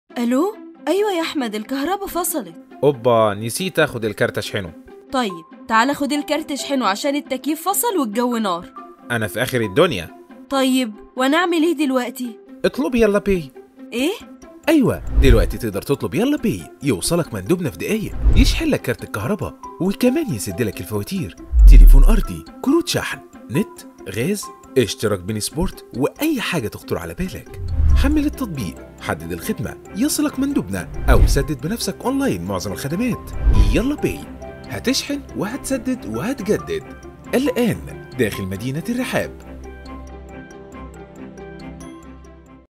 الو ايوه يا احمد الكهرباء فصلت اوبا نسيت اخد الكارت اشحنه طيب تعال خد الكارت اشحنه عشان التكييف فصل والجو نار انا في اخر الدنيا طيب وانا اعمل ايه دلوقتي اطلب يلا باي ايه ايوه دلوقتي تقدر تطلب يلا باي يوصلك مندوبنا في دقايق يشحن لك كارت الكهرباء وكمان يسد لك الفواتير تليفون ارضي كروت شحن نت غاز اشتراك بين سبورت واي حاجه تخطر على بالك حمل التطبيق حدد الخدمه يصلك مندوبنا او سدد بنفسك اونلاين معظم الخدمات يلا باي هتشحن وهتسدد وهتجدد الان داخل مدينه الرحاب